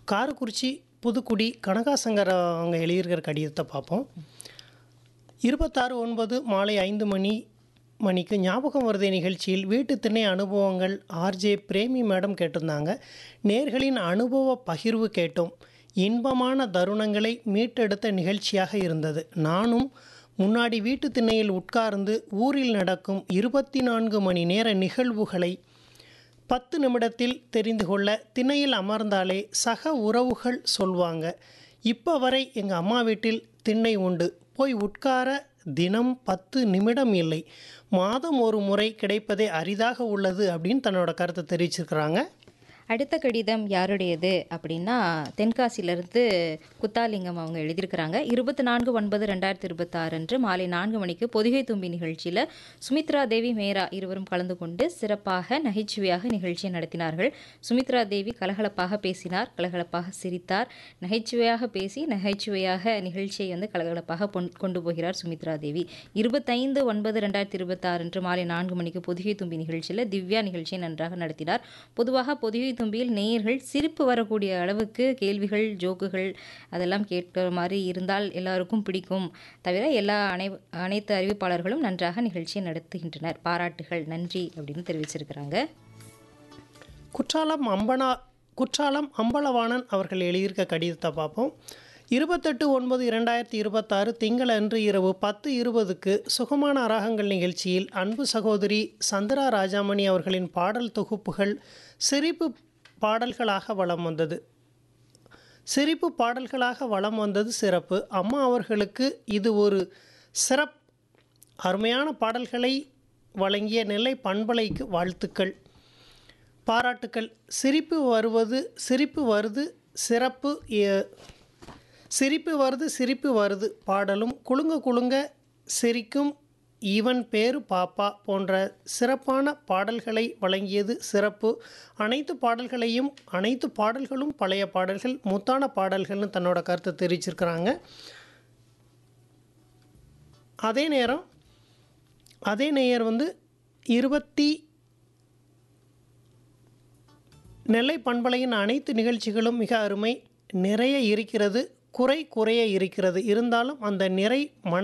காரக்குறிச்சி புதுக்குடி கனகாசங்கர் அவங்க எழுதியிருக்கிற கடிதத்தை பார்ப்போம் இருபத்தாறு ஒன்பது மாலை ஐந்து மணி மணிக்கு ஞாபகம் வருதே நிகழ்ச்சியில் வீட்டு திணை அனுபவங்கள் ஆர்ஜே பிரேமி மேடம் கேட்டிருந்தாங்க நேர்களின் அனுபவ பகிர்வு கேட்டோம் இன்பமான தருணங்களை மீட்டெடுத்த நிகழ்ச்சியாக இருந்தது நானும் முன்னாடி வீட்டு திண்ணையில் உட்கார்ந்து ஊரில் நடக்கும் இருபத்தி நான்கு மணி நேர நிகழ்வுகளை பத்து நிமிடத்தில் தெரிந்து கொள்ள திணையில் அமர்ந்தாலே சக உறவுகள் சொல்வாங்க இப்போ வரை எங்கள் அம்மா வீட்டில் திண்ணை உண்டு போய் உட்கார தினம் பத்து நிமிடம் இல்லை மாதம் ஒரு முறை கிடைப்பதே அரிதாக உள்ளது அப்படின்னு தன்னோட கருத்தை தெரிவிச்சிருக்கிறாங்க அடுத்த கடிதம் யாருடையது அப்படின்னா தென்காசியிலிருந்து குத்தாலிங்கம் அவங்க எழுதியிருக்கிறாங்க இருபத்தி நான்கு ஒன்பது ரெண்டாயிரத்தி இருபத்தாறு அன்று மாலை நான்கு மணிக்கு பொதிகை தும்பி நிகழ்ச்சியில் சுமித்ரா தேவி மேரா இருவரும் கலந்து கொண்டு சிறப்பாக நகைச்சுவையாக நிகழ்ச்சியை நடத்தினார்கள் சுமித்ரா தேவி கலகலப்பாக பேசினார் கலகலப்பாக சிரித்தார் நகைச்சுவையாக பேசி நகைச்சுவையாக நிகழ்ச்சியை வந்து கலகலப்பாக பொன்- கொண்டு போகிறார் சுமித்ரா தேவி இருபத்தைந்து ஒன்பது ரெண்டாயிரத்தி இருபத்தாறு அன்று மாலை நான்கு மணிக்கு பொதிகை தும்பி நிகழ்ச்சியில் திவ்யா நிகழ்ச்சியை நன்றாக நடத்தினார் பொதுவாக பொதிகை தும்பியில் நேயர்கள் சிரிப்பு வரக்கூடிய அளவுக்கு கேள்விகள் ஜோக்குகள் அதெல்லாம் கேட்கிற மாதிரி இருந்தால் எல்லாருக்கும் பிடிக்கும் தவிர எல்லா அனை அனைத்து அறிவிப்பாளர்களும் நன்றாக நிகழ்ச்சியை நடத்துகின்றனர் பாராட்டுகள் நன்றி அப்படின்னு தெரிவிச்சிருக்கிறாங்க குற்றாலம் அம்பனா குற்றாலம் அம்பலவாணன் அவர்கள் எழுதியிருக்க கடிதத்தை பார்ப்போம் இருபத்தெட்டு ஒன்பது இரண்டாயிரத்தி இருபத்தாறு திங்களன்று இரவு பத்து இருபதுக்கு சுகமான ராகங்கள் நிகழ்ச்சியில் அன்பு சகோதரி சந்திரா ராஜாமணி அவர்களின் பாடல் தொகுப்புகள் சிரிப்பு பாடல்களாக வலம் வந்தது சிரிப்பு பாடல்களாக வலம் வந்தது சிறப்பு அம்மா அவர்களுக்கு இது ஒரு சிறப் அருமையான பாடல்களை வழங்கிய நெல்லை பண்பலைக்கு வாழ்த்துக்கள் பாராட்டுக்கள் சிரிப்பு வருவது சிரிப்பு வருது சிறப்பு எ- சிரிப்பு வருது சிரிப்பு வருது பாடலும் குலுங்க குலுங்க சிரிக்கும் இவன் பேரு பாப்பா போன்ற சிறப்பான பாடல்களை வழங்கியது சிறப்பு அனைத்து பாடல்களையும் அனைத்து பாடல்களும் பழைய பாடல்கள் முத்தான பாடல்கள்னு தன்னோட கருத்தை தெரிவிச்சிருக்கிறாங்க அதே நேரம் அதே நேயர் வந்து இருபத்தி நெல்லை பண்பலையின் அனைத்து நிகழ்ச்சிகளும் மிக அருமை நிறைய இருக்கிறது குறை குறைய இருக்கிறது இருந்தாலும் அந்த நிறை மன